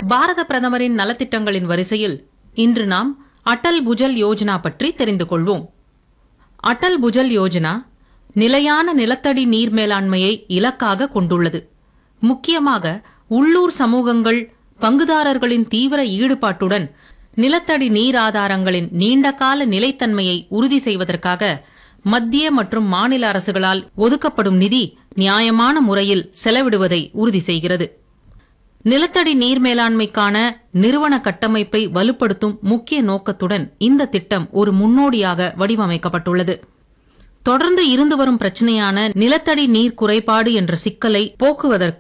பாரத பிரதமரின் நலத்திட்டங்களின் வரிசையில் இன்று நாம் அடல் புஜல் யோஜனா பற்றி தெரிந்து கொள்வோம் அடல் புஜல் யோஜனா நிலையான நிலத்தடி நீர் மேலாண்மையை இலக்காக கொண்டுள்ளது முக்கியமாக உள்ளூர் சமூகங்கள் பங்குதாரர்களின் தீவிர ஈடுபாட்டுடன் நிலத்தடி நீர் ஆதாரங்களின் நீண்டகால நிலைத்தன்மையை உறுதி செய்வதற்காக மத்திய மற்றும் மாநில அரசுகளால் ஒதுக்கப்படும் நிதி நியாயமான முறையில் செலவிடுவதை உறுதி செய்கிறது நிலத்தடி நீர் மேலாண்மைக்கான நிறுவன கட்டமைப்பை வலுப்படுத்தும் முக்கிய நோக்கத்துடன் இந்த திட்டம் ஒரு முன்னோடியாக வடிவமைக்கப்பட்டுள்ளது தொடர்ந்து இருந்து வரும் பிரச்சனையான நிலத்தடி நீர் குறைபாடு என்ற சிக்கலை போக்குவதற்கு